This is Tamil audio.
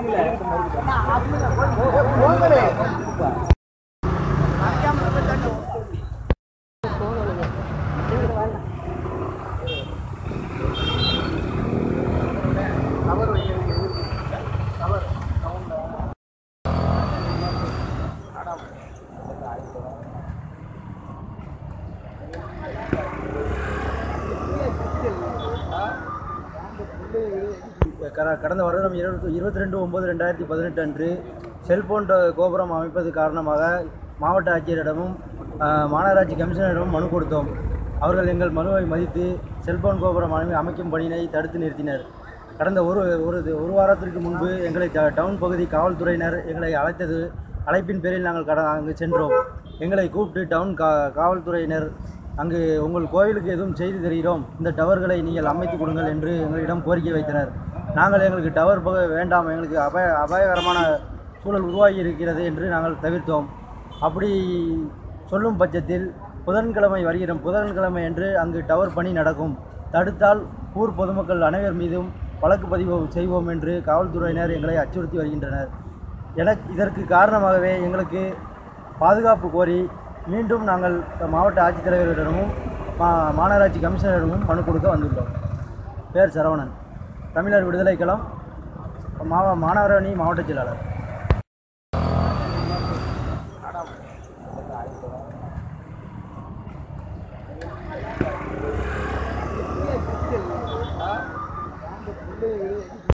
கர- கடந்த வருடம் இருபத்தி இருபத்தி ரெண்டு ஒம்பது ரெண்டாயிரத்தி பதினெட்டு அன்று செல்போன் ட- கோபுரம் அமைப்பது காரணமாக மாவட்ட ஆட்சியரிடமும் ஆஹ், மாநகராட்சி கமிஷனரிடமும் மனு கொடுத்தோம் அவர்கள் எங்கள் மனுவை மதித்து செல்போன் கோபுரம் அமை அமைக்கும் பணியினை தடுத்து நிறுத்தினர் கடந்த ஒரு ஒரு ஒரு வாரத்திற்கு முன்பு எங்களை ட- டவுன் பகுதி காவல்துறையினர் எங்களை அழைத்தது அழைப்பின் பேரில் நாங்கள் கட அங்கு சென்றோம் எங்களை கூப்பிட்டு டவுன் கா காவல்துறையினர் அங்கு உங்கள் கோவிலுக்கு எதுவும் செய்து தருகிறோம் இந்த டவர்களை நீங்கள் அமைத்து கொடுங்கள் என்று எங்களிடம் கோரிக்கை வைத்தனர் நாங்கள் எங்களுக்கு டவர் பக வேண்டாம் எங்களுக்கு அபாய அபாயகரமான சூழல் உருவாகி இருக்கிறது என்று நாங்கள் தவிர்த்தோம் அப்படி சொல்லும் பட்சத்தில் புதன்கிழமை வருகிற புதன்கிழமை என்று அங்கு டவர் பணி நடக்கும் தடுத்தால் ஊர் பொதுமக்கள் அனைவர் மீதும் வழக்கு பதிவு செய்வோம் என்று காவல்துறையினர் எங்களை அச்சுறுத்தி வருகின்றனர் எனக்கு இதற்கு காரணமாகவே எங்களுக்கு பாதுகாப்பு கோரி மீண்டும் நாங்கள் மாவட்ட ஆட்சித்தலைவரிடமும் மா மாநகராட்சி கமிஷனரிடமும் மனு கொடுக்க வந்துள்ளோம் பேர் சரவணன் தமிழர் விடுதலை களம் மாவ மாநகரணி மாவட்ட செயலாளர்